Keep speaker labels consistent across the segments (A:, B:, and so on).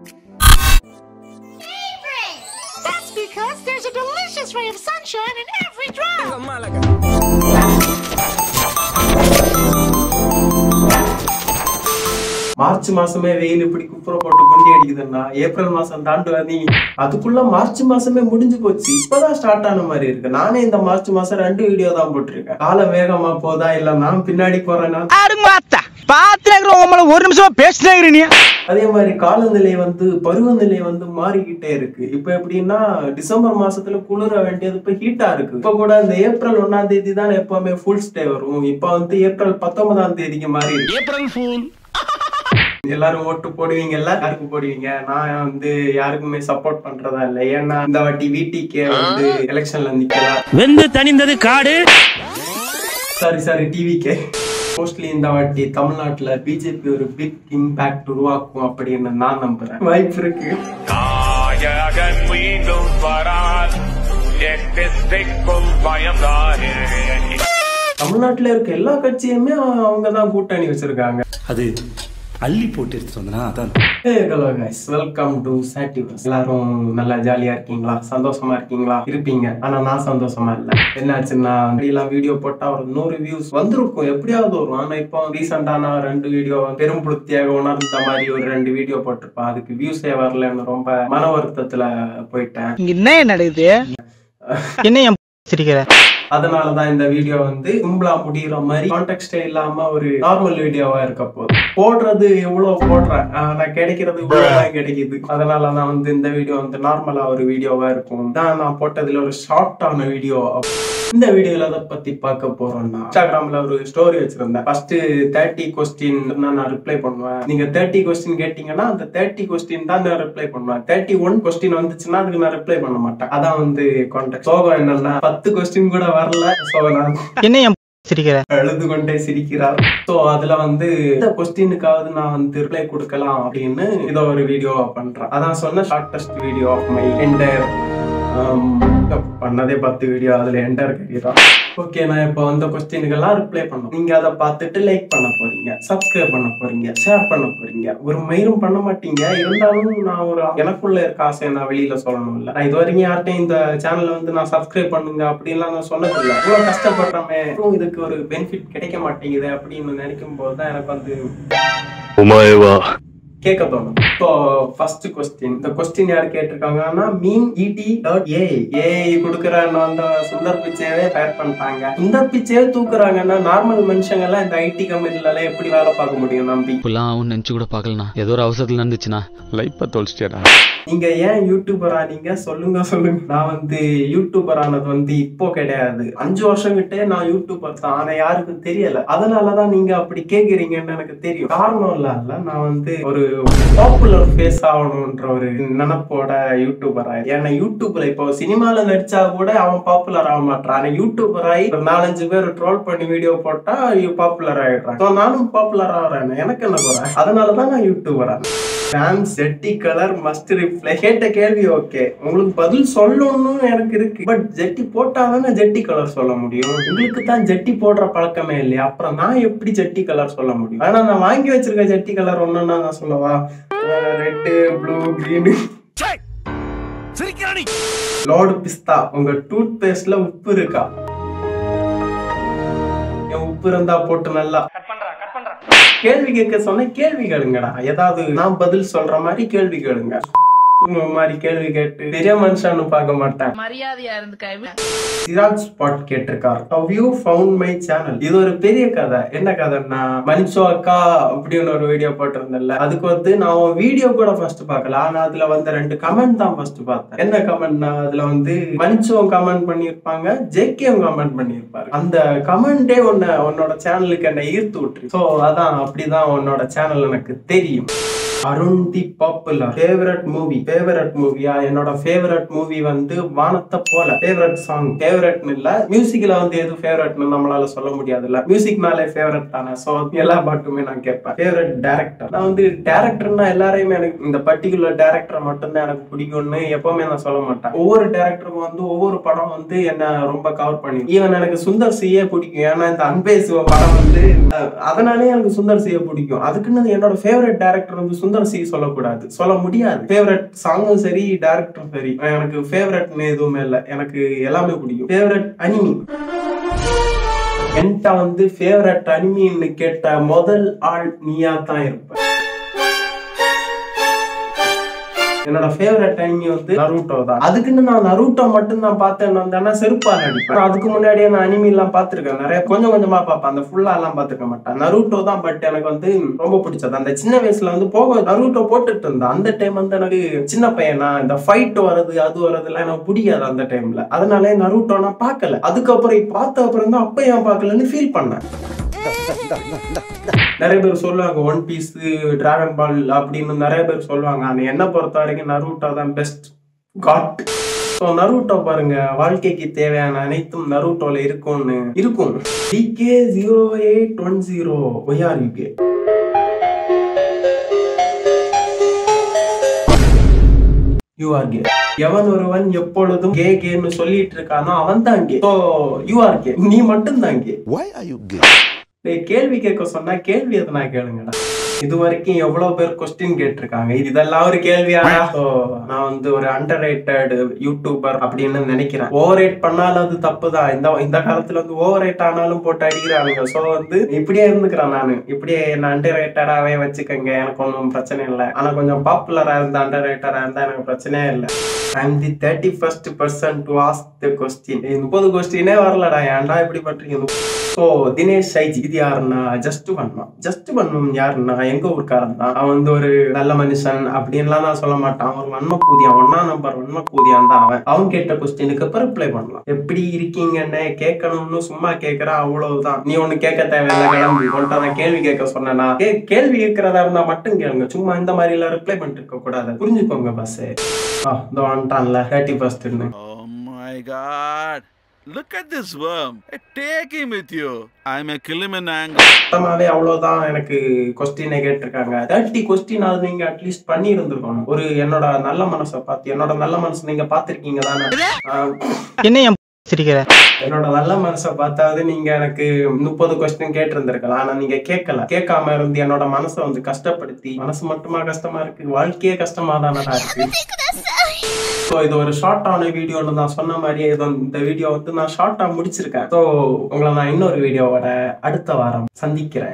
A: That's because there's a delicious ray of sunshine in every drop.
B: March மாசமே வெயில் இப்படி குப்புற போட்டு குண்டி அடிக்குதுன்னா ஏப்ரல் மாசம் தாண்டு நீ அதுக்குள்ள மார்ச் மாசமே முடிஞ்சு போச்சு இப்பதான் ஸ்டார்ட் ஆன மாதிரி இருக்கு நானே இந்த மார்ச் மாசம் ரெண்டு வீடியோ தான் போட்டிருக்கேன் காலம் வேகமா போதா இல்ல நான் பின்னாடி போறேன்னா
C: அருமாத்தா பாத்துல உங்களை ஒரு நிமிஷமா பேசினே நீ
B: அதே மாதிரி காலநிலை வந்து பருவநிலை வந்து மாறிக்கிட்டே இருக்கு இப்ப எப்படின்னா டிசம்பர் மாசத்துல குளிர வேண்டியது இப்ப ஹீட்டா இருக்கு இப்ப கூட இந்த ஏப்ரல் ஒன்னாம் தேதி தான் எப்பவுமே ஃபுல் ஸ்டே வரும் இப்ப வந்து ஏப்ரல் பத்தொன்பதாம் தேதிக்கு மாறி இருக்கு
C: ஏப்ரல் ஃபூல்
B: எல்லாரும் ஓட்டு போடுவீங்கல்ல யாருக்கு போடுவீங்க நான் வந்து யாருக்குமே சப்போர்ட் பண்றதா இல்ல ஏன்னா இந்த வாட்டி விடிகே வந்து எலெக்ஷன்ல நிக்கல
C: வெந்து தணிந்தது காடு
B: சாரி சாரி டிவிக்கே மோஸ்ட்லி இந்த வாட்டி தமிழ்நாட்டுல பிஜேபி ஒரு பிக் இம்பாக்ட் உருவாக்கும் அப்படின்னு நான் நம்புறேன் வாய்ப்பு இருக்கு
D: நாயகன் மீண்டும் வரான் எட்டு திக்கும் பயம்தானே
B: தமிழ்நாட்டுல இருக்க எல்லா கட்சியுமே அவங்க தான் கூட்டணி வச்சிருக்காங்க
E: அது அள்ளி போட்டு எடுத்துட்டு வந்தனா அதான்
B: hey hello guys welcome to சாட்டிவஸ் எல்லாரும் நல்லா ஜாலியா இருக்கீங்களா சந்தோஷமா இருக்கீங்களா இருப்பீங்க ஆனா நான் சந்தோஷமா இல்ல என்னாச்சுன்னா எல்லாம் வீடியோ போட்டா ஒரு நூறு வியூஸ் வந்திருக்கும் எப்படியாவது வரும் ஆனா இப்போ ரீசெண்டா நான் ரெண்டு வீடியோ பெரும்புழுத்தியாக உணர்ந்த மாதிரி ஒரு ரெண்டு வீடியோ போட்டிருப்பேன் அதுக்கு வியூஸே வரலன்னு ரொம்ப மன வருத்தத்துல போயிட்டேன்
C: இங்க என்ன நடக்குது என்ன என் சிரிக்கிற
B: அதனாலதான் இந்த வீடியோ வந்து சிம்பிளா முடிகிற மாதிரி கான்டெக்டே இல்லாம ஒரு நார்மல் வீடியோவா இருக்க போகுது போடுறது எவ்வளவு போடுறேன் ஆனா கிடைக்கிறது இவ்வளவுதான் கிடைக்குது அதனால நான் வந்து இந்த வீடியோ வந்து நார்மலா ஒரு வீடியோவா இருக்கும் தான் நான் போட்டதுல ஒரு ஷார்ட்டான வீடியோ இந்த வீடியோல அதை பத்தி பார்க்க போறோம்னா இன்ஸ்டாகிராம்ல ஒரு ஸ்டோரி வச்சிருந்தேன் ஃபர்ஸ்ட் தேர்ட்டி கொஸ்டின் நான் ரிப்ளை பண்ணுவேன் நீங்க தேர்ட்டி கொஸ்டின் கேட்டீங்கன்னா அந்த தேர்ட்டி கொஸ்டின் தான் நான் ரிப்ளை பண்ணுவேன் தேர்ட்டி ஒன் கொஸ்டின் வந்துச்சுன்னா அதுக்கு நான் ரிப்ளை பண்ண மாட்டேன் அதான் வந்து கான்டெக்ட் சோகம் என்னன்னா பத்து கொஸ்டின் கூட வரல சோ நான்
C: என்ன என் சிரிக்கிற
B: அழுது கொண்டே சிரிக்கிறார் சோ அதுல வந்து இந்த கொஸ்டினுக்காவது நான் வந்து ரிப்ளை கொடுக்கலாம் அப்படின்னு இத ஒரு வீடியோ பண்றேன் அதான் சொன்ன shortest video of my entire பண்ணதே பத்து வீடியோ அதுல என்டர் கரியரா ஓகே நான் இப்போ அந்த கொஸ்டினுக்கெல்லாம் ரிப்ளை பண்ணோம் நீங்க அதை பார்த்துட்டு லைக் பண்ண போறீங்க சப்ஸ்கிரைப் பண்ண போறீங்க ஷேர் பண்ண போறீங்க ஒரு மயிரும் பண்ண மாட்டீங்க இருந்தாலும் நான் ஒரு எனக்குள்ள இருக்க ஆசையை நான் வெளியில சொல்லணும் இல்ல நான் இது வரைக்கும் யார்ட்டையும் இந்த சேனல்ல வந்து நான் சப்ஸ்கிரைப் பண்ணுங்க அப்படின்லாம் நான் சொன்னதில்லை இவ்வளவு கஷ்டப்படுறமே இன்னும் இதுக்கு ஒரு பெனிஃபிட் கிடைக்க மாட்டேங்குது அப்படின்னு நினைக்கும் போது தான் எனக்கு வந்து
D: お前は
B: கேட்க தோணும் இப்போ ஃபர்ஸ்ட் கொஸ்டின் இந்த கொஸ்டின் யார் கேட்டிருக்காங்கன்னா மீன் இடி டாட் ஏ ஏஐ கொடுக்குற அந்த சுந்தர் பிச்சையவே ஃபயர் பண்ணிட்டாங்க சுந்தர் பிச்சையே தூக்குறாங்கன்னா நார்மல் மனுஷங்க எல்லாம் இந்த ஐடி கம்பெனில எல்லாம் எப்படி வேலை பார்க்க முடியும் நம்பி
F: இப்பெல்லாம் அவன் நினச்சி கூட பார்க்கலண்ணா ஏதோ ஒரு அவசரத்தில் நடந்துச்சுண்ணா லைஃப்பை தொலைச்சிட்டேடா
B: நீங்க ஏன் யூடியூபர் ஆனீங்க சொல்லுங்க சொல்லுங்க நான் வந்து யூடியூபர் ஆனது வந்து இப்போ கிடையாது அஞ்சு வருஷம் கிட்டே நான் யூடியூபர் தான் ஆனா யாருக்கும் தெரியல அதனாலதான் நீங்க அப்படி கேக்குறீங்கன்னு எனக்கு தெரியும் காரணம் இல்ல இல்ல நான் வந்து ஒரு பாப்புலர் ஃபேஸ் ஆகணும்ன்ற ஒரு நினப்போட யூடியூபர் ஆயி ஏன்னா யூடியூப்ல இப்போ சினிமால நடிச்சா கூட அவன் பாப்புலர் ஆக மாட்டான் ஆனா யூடியூபர் ஆகி ஒரு நாலஞ்சு பேர் ட்ரோல் பண்ணி வீடியோ போட்டா பாப்புலர் ஆயிடுறான் So நானும் பாப்புலர் ஆகிறேன் எனக்கு என்ன குறை அதனாலதான் நான் யூடியூபர் ஆனேன் ஃபேன்ஸ் ஜெட்டி கலர் மஸ்ட் ரிப்ளை கேட்ட கேள்வி ஓகே உங்களுக்கு பதில் சொல்லணும்னு எனக்கு இருக்கு பட் ஜெட்டி போட்டாதானே ஜெட்டி கலர் சொல்ல முடியும் உங்களுக்கு தான் ஜெட்டி போடுற பழக்கமே இல்லையா அப்புறம் நான் எப்படி ஜெட்டி கலர் சொல்ல முடியும் ஆனா நான் வாங்கி வச்சிருக்க ஜெட்டி கலர் ஒண்ணுன்னா நான் சொல்லவா ரெட்டு ப்ளூ கிரீனு லோடு பிஸ்தா உங்க டூத் பேஸ்ட்ல உப்பு இருக்கா என் உப்பு இருந்தா போட்டு நல்லா கேள்வி கேட்க சொன்ன கேள்வி கேளுங்கடா ஏதாவது நான் பதில் சொல்ற மாதிரி கேள்வி கேளுங்க உங்க மாதிரி கேள்வி கேட்டு பெரிய மனுஷன்னு பார்க்க மாட்டேன்
G: மரியாதையா இருந்துக்க
B: சிராஜ் ஸ்பாட் கேட்டிருக்கார் how you found my channel இது ஒரு பெரிய கதை என்ன கதைன்னா மனிஷோ அக்கா அப்படின்னு ஒரு வீடியோ போட்டிருந்தேன்ல அதுக்கு வந்து நான் வீடியோ கூட ஃபர்ஸ்ட் பார்க்கல ஆனா அதுல வந்து ரெண்டு கமெண்ட் தான் ஃபர்ஸ்ட் பார்த்தேன் என்ன கமெண்ட்னா அதுல வந்து மனிஷோவும் கமெண்ட் பண்ணியிருப்பாங்க ஜேகேவும் கமெண்ட் பண்ணியிருப்பாரு அந்த கமெண்டே உன்னை உன்னோட சேனலுக்கு என்ன ஈர்த்து விட்டுரு ஸோ அதான் அப்படிதான் உன்னோட சேனல் எனக்கு தெரியும் Arun the popular favourite movie favourite மூவியா என்னோட ஃபேவரட் மூவி வந்து வானத்தை போல ஃபேவரட் சாங் ஃபேவரட்னு இல்ல மியூசிக்ல வந்து எது ஃபேவரட்னு நம்மளால சொல்ல முடியாதுல்ல மியூசிக்னாலே ஃபேவரட் தானே ஸோ எல்லா பாட்டுமே நான் கேட்பேன் ஃபேவரட் டேரக்டர் நான் வந்து டேரக்டர்னா எல்லாரையுமே எனக்கு இந்த பர்டிகுலர் டேரக்டரை மட்டும்தான் எனக்கு பிடிக்கும்னு எப்பவுமே நான் சொல்ல மாட்டேன் ஒவ்வொரு டேரக்டருக்கும் வந்து ஒவ்வொரு படம் வந்து என்ன ரொம்ப கவர் பண்ணி ஈவன் எனக்கு சுந்தர் சியே பிடிக்கும் ஏன்னா இந்த அன்பே சிவ படம் வந்து அஹ், அதனாலே எனக்கு சுந்தர் சியை பிடிக்கும் அதுக்குன்னு என்னோட ஃபேவரட் டேரக்டர் வந்து சுந்தர் சுந்தர் சி சொல்லக்கூடாது சொல்ல முடியாது ஃபேவரட் சாங்கும் சரி டேரக்டரும் சரி எனக்கு ஃபேவரட்னு எதுவுமே இல்லை எனக்கு எல்லாமே பிடிக்கும் ஃபேவரட் அனிமி என்கிட்ட வந்து ஃபேவரட் அனிமின்னு கேட்ட முதல் ஆள் நீயா தான் இருப்ப என்னோட ஃபேவரட் அனிமி வந்து நருட்டோ தான் அதுக்குன்னு நான் நருட்டோ மட்டும் தான் பார்த்தேன் வந்தேன்னா செருப்பால் அடிப்பேன் அதுக்கு முன்னாடியே நான் அனிமி எல்லாம் பார்த்திருக்கேன் நிறைய கொஞ்சம் கொஞ்சமா பார்ப்பேன் அந்த ஃபுல்லா எல்லாம் பார்த்திருக்க மாட்டேன் நருட்டோ தான் பட் எனக்கு வந்து ரொம்ப பிடிச்சது அந்த சின்ன வயசுல வந்து போக நருட்டோ போட்டுட்டு இருந்தேன் அந்த டைம் வந்து எனக்கு சின்ன பையனா இந்த ஃபைட் வர்றது அது வர்றதுலாம் எனக்கு பிடிக்காது அந்த டைம்ல அதனால நருட்டோ நான் பார்க்கல அதுக்கப்புறம் இப்ப பார்த்த அப்புறம் தான் அப்ப ஏன் பார்க்கலன்னு ஃபீல் பண்ணேன் நிறைய பேர் சொல்லுவாங்க ஒன் பீஸ் டிராகன் பால் அப்படின்னு நிறைய பேர் சொல்லுவாங்க ஆனா என்ன பொறுத்த வரைக்கும் நருட்டோ தான் பெஸ்ட் காட் ஸோ நருட்டோ பாருங்க வாழ்க்கைக்கு தேவையான அனைத்தும் நருட்டோல இருக்கும்னு இருக்கும் TK zero eight one zero why are you K you are K எவன் ஒருவன் எப்பொழுதும் கே கேன்னு சொல்லிட்டு இருக்கானோ அவன் தான் K so you are K நீ மட்டும் தான் K
E: Why are you gay?
B: டேய், கேள்வி கேட்க சொன்னா கேள்வி எதனா கேளுங்கடா இது வரைக்கும் எவ்வளவு பேர் கொஸ்டின் கேட்டிருக்காங்க இது இதெல்லாம் ஒரு கேள்வியா So, நான் வந்து ஒரு அண்டர் ரேட்டட் யூடியூபர் அப்படின்னு நினைக்கிறேன் ஓவர் ரேட் பண்ணாலும் அது தப்பு தான் இந்த இந்த காலத்துல வந்து ஓவர் ரேட் ஆனாலும் போட்டு அடிக்கிறாங்க சோ வந்து இப்படியே இருந்துக்கிறேன் நானு இப்படியே என்ன அண்டர் ரேட்டடாவே வச்சுக்கோங்க எனக்கு ஒன்றும் பிரச்சனை இல்லை ஆனா கொஞ்சம் பாப்புலரா இருந்த அண்டர் ரேட்டடா இருந்தா எனக்கு பிரச்சனையே இல்லை I'm the thirty first person to ask the question முப்பது கொஸ்டினே வரலடா ஏன்டா இப்படி பண்றீங்க ஸோ தினேஷ் சைஜ் இது யாருன்னா ஜஸ்ட் பண்ணுவான் ஜஸ்ட் பண்ணுவன் யாருன்னா எங்க ஊர்க்காரன் தான் அவன் வந்து ஒரு நல்ல மனுஷன் அப்படின்லாம் நான் சொல்ல மாட்டான் அவன் ஒரு வன்ம கூதியான் ஒன்னா நம்பர் வன்ம கூதியான் தான் அவன் அவன் கேட்ட கொஸ்டினுக்கு அப்புறம் ரிப்ளை பண்ணலாம் எப்படி இருக்கீங்கன்னு கேட்கணும்னு சும்மா கேட்கறான் அவ்வளவுதான் நீ ஒண்ணு கேட்க தேவையில்லை கிளம்பி உன்ட்ட நான் கேள்வி கேட்க சொன்னேன்னா கே- கேள்வி கேட்கறதா இருந்தா மட்டும் கேளுங்க சும்மா இந்த மாதிரி எல்லாம் ரிப்ளை பண்ணிட்டு இருக்க கூடாது புரிஞ்சுக்கோங்க பஸ் ஆ இந்த வந்துட்டான்ல தேர்ட்டி ஃபர்ஸ்ட்னு
G: Oh my god. Look at this worm. Hey, Take him with you. I may kill him in anger.
B: மொத்தமாவே அவ்வளவுதான் எனக்கு கொஸ்டினை கேட்டிருக்காங்க தேர்ட்டி கொஸ்டின் அது நீங்க அட்லீஸ்ட் பண்ணி இருந்திருக்கணும் ஒரு என்னோட நல்ல மனசை பார்த்து என்னோட நல்ல மனசு நீங்க பாத்திருக்கீங்க தானே ஆஹ்,
C: என்ன என் சிரிக்கிற
B: என்னோட நல்ல மனசை பார்த்தாவது நீங்க எனக்கு முப்பது கொஸ்டின் கேட்டிருந்திருக்கலாம் ஆனா நீங்க கேட்கல கேட்காம இருந்து என்னோட மனசை வந்து கஷ்டப்படுத்தி மனசு மட்டுமா கஷ்டமா இருக்கு வாழ்க்கையே கஷ்டமா தானடா இருக்கு ஸோ இது ஒரு ஷார்ட்டான வீடியோன்னு நான் சொன்ன மாதிரியே இது வந்து- இந்த வீடியோ வந்து நான் ஷார்ட்டா முடிச்சிருக்கேன் ஸோ உங்களை நான் இன்னொரு வீடியோவோட அடுத்த வாரம் சந்திக்கிறேன்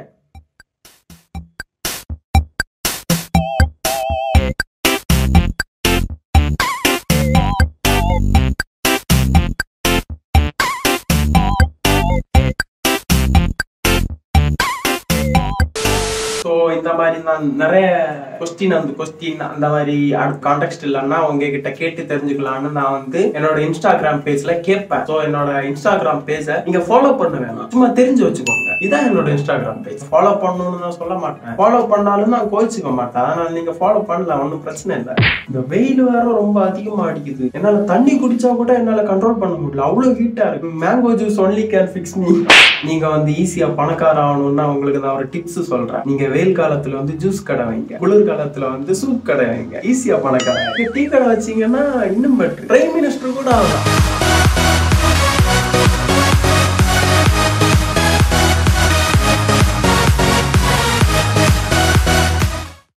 B: ஸோ இந்த மாதிரி நான் நிறைய கொஸ்டின் அந்த கொஸ்டின் அந்த மாதிரி கான்டெக்ட் இல்லைன்னா உங்ககிட்ட கேட்டு தெரிஞ்சுக்கலாம்னு நான் வந்து என்னோட இன்ஸ்டாகிராம் பேஜ்ல கேட்பேன் ஸோ என்னோட இன்ஸ்டாகிராம் பேஜை நீங்க ஃபாலோ பண்ண வேணாம் சும்மா தெரிஞ்சு வச்சுக்கோங்க இதான் என்னோட இன்ஸ்டாகிராம் பேஜ் ஃபாலோ பண்ணணும்னு நான் சொல்ல மாட்டேன் ஃபாலோ பண்ணாலும் நான் கோச்சிக்க மாட்டேன் அதனால நீங்க ஃபாலோ பண்ணலாம் ஒன்றும் பிரச்சனை இல்லை இந்த வெயில் வேற ரொம்ப அதிகமா அடிக்குது என்னால தண்ணி குடிச்சா கூட என்னால கண்ட்ரோல் பண்ண முடியல அவ்வளவு ஹீட்டா இருக்கு mango juice only can fix me நீங்க வந்து ஈஸியா பணக்கார ஆகணும்னா உங்களுக்கு நான் ஒரு டிப்ஸ் சொல்றேன் நீங்க வெயில் காலத்துல வந்து ஜூஸ் கடை வைங்க குளிர் காலத்துல வந்து சூப் கடை வைங்க ஈஸியா பணக்கார டீ கடை வச்சீங்கன்னா இன்னும் பெட்டர் பிரைம் மினிஸ்டர் கூட ஆகலாம்